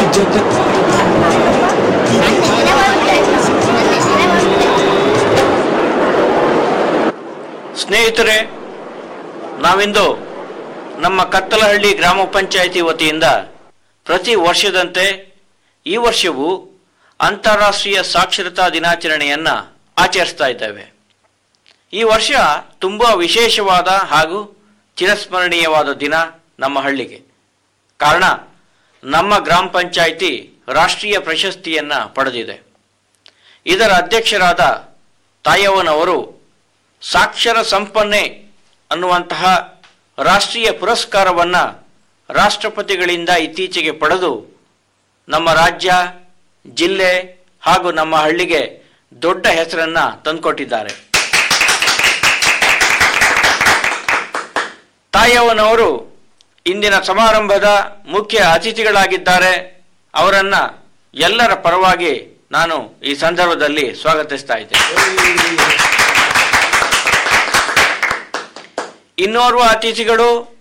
ಜೊತೆ ಸ್ನೇಹಿತರೆ ನಾವಿಂದು ನಮ್ಮ ಕತ್ತಲಹಳ್ಳಿ ಗ್ರಾಮ ಪಂಚಾಯಿತಿ ವತಿಯಿಂದ ಪ್ರತಿ ವರ್ಷದಂತೆ ಈ ವರ್ಷವೂ ಅಂತಾರಾಷ್ಟ್ರೀಯ ಸಾಕ್ಷರತಾ ದಿನಾಚರಣೆಯನ್ನು ಆಚರಿಸ್ತಾ ಇದ್ದೇವೆ ಈ ವರ್ಷ ತುಂಬ ವಿಶೇಷವಾದ ಹಾಗೂ ಚಿರಸ್ಮರಣೀಯವಾದ ದಿನ ನಮ್ಮ ಹಳ್ಳಿಗೆ ಕಾರಣ ನಮ್ಮ ಗ್ರಾಮ ಪಂಚಾಯಿತಿ ರಾಷ್ಟ್ರೀಯ ಪ್ರಶಸ್ತಿಯನ್ನು ಪಡೆದಿದೆ ಇದರ ಅಧ್ಯಕ್ಷರಾದ ತಾಯವ್ವನವರು ಸಾಕ್ಷರ ಸಂಪನ್ನೆ ಅನ್ನುವಂತಹ ರಾಷ್ಟ್ರೀಯ ಪುರಸ್ಕಾರವನ್ನು ರಾಷ್ಟ್ರಪತಿಗಳಿಂದ ಇತ್ತೀಚೆಗೆ ಪಡೆದು ನಮ್ಮ ರಾಜ್ಯ ಜಿಲ್ಲೆ ಹಾಗೂ ನಮ್ಮ ಹಳ್ಳಿಗೆ ದೊಡ್ಡ ಹೆಸರನ್ನು ತಂದುಕೊಟ್ಟಿದ್ದಾರೆ ತಾಯವ್ವನವರು ಇಂದಿನ ಸಮಾರಂಭದ ಮುಖ್ಯ ಅತಿಥಿಗಳಾಗಿದ್ದಾರೆ ಅವರನ್ನ ಎಲ್ಲರ ಪರವಾಗಿ ನಾನು ಈ ಸಂದರ್ಭದಲ್ಲಿ ಸ್ವಾಗತಿಸ್ತಾ ಇದ್ದೇನೆ ಇನ್ನೋರ್ವ ಅತಿಥಿಗಳು